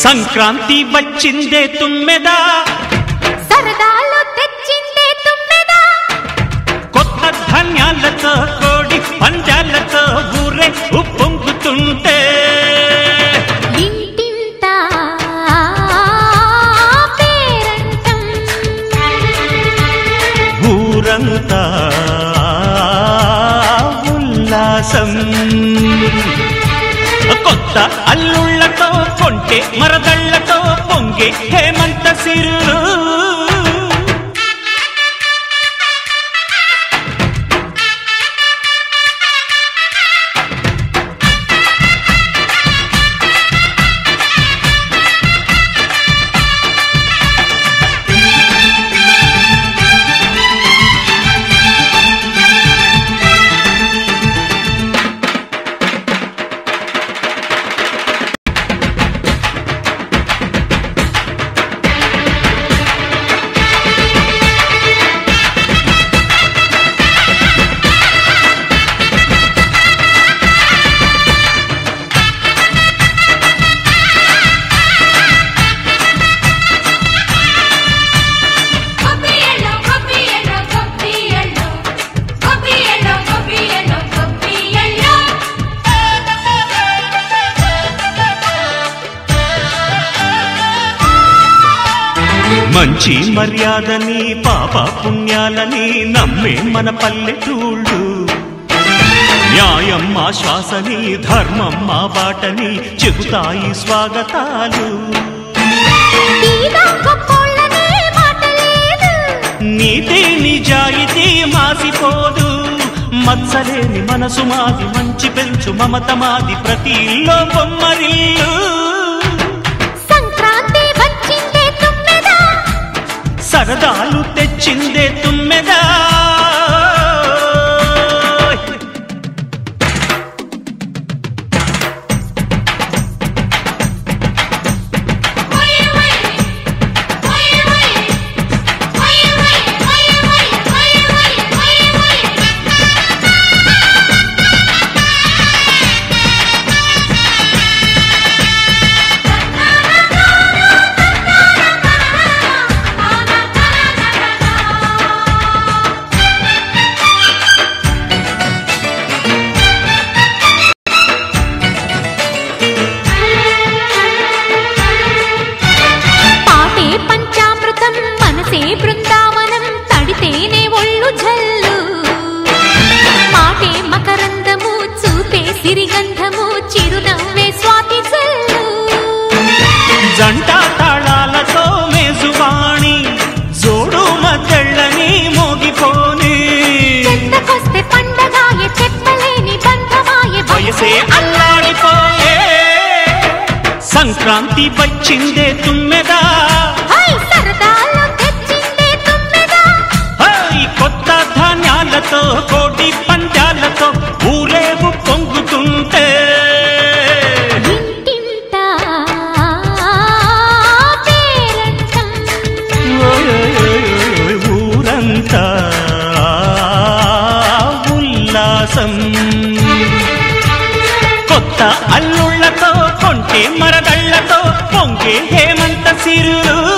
సంక్రాంతి వచ్చిందే తుమ్మెదా సరదాలు తెచ్చిందే తుమ్మెదా కొత్త ధాన్యాలతో కోడి పంజాలతో ఊరే ఉప్పొంగుతుంటే ఇంటింత పేరంటం ఊరంతా ఉల్లాసం కొత్త అల్లుళ్ళతో కొంటే మరదళ్ళతో పొంగే హేమంత సిరులు కొబ్బియల్లో కొబ్బియల్లో కొబ్బియల్లో కొబ్బియల్లో కొబ్బియల్లో కొబ్బియల్లో మంచి మర్యాదని పాప పుణ్యాలని నమ్మే మన పల్లెటూళ్ళు న్యాయం మా శ్వాసని ధర్మం మా బాటని చెబుతాయి స్వాగతాలు తీరా గొప్పోళ్ళనే మాట లేదు నీతి నిజాయితీ మాసిపోదు మత్సలేని మనసు మాది మంచి పెంచు మమత మాది ప్రతి ఇల్లో బొమ్మరిల్లు సంక్రాంతి వచ్చిందే తుమ్మెదా సరదాలు తెచ్చిందే తుమ్మెదా పాటే పంచామృతం మనసే బృందావనం తడితేనే ఒళ్ళు జల్లు మాటే మకరందము చూపే సిరిగంధము చిరునవ్వే స్వాతి జల్లు జంట తాళాలతో మేజువాణి జోడు మద్దళ్ళని మోగిపోని చెత్తకొస్తే పండగాయ చెప్పలేని బంధమాయ వయసే అల్లాడిపోయే సంక్రాంతి వచ్చిందే తుమ్మెదా హై సరదాలు తెచ్చిందే తుమ్మెదా హై కొత్త ధాన్యాలతో కోటి పంజాలతో ఊరేగు పొంగుతుంటే ఇంటింత పేరంటం ఓయ్ ఊరంతా ఉల్లాసం కొత్త అల్లుళ్ళతో కొంటే మరదళ్ళతో పొంగే హేమంత సిరులు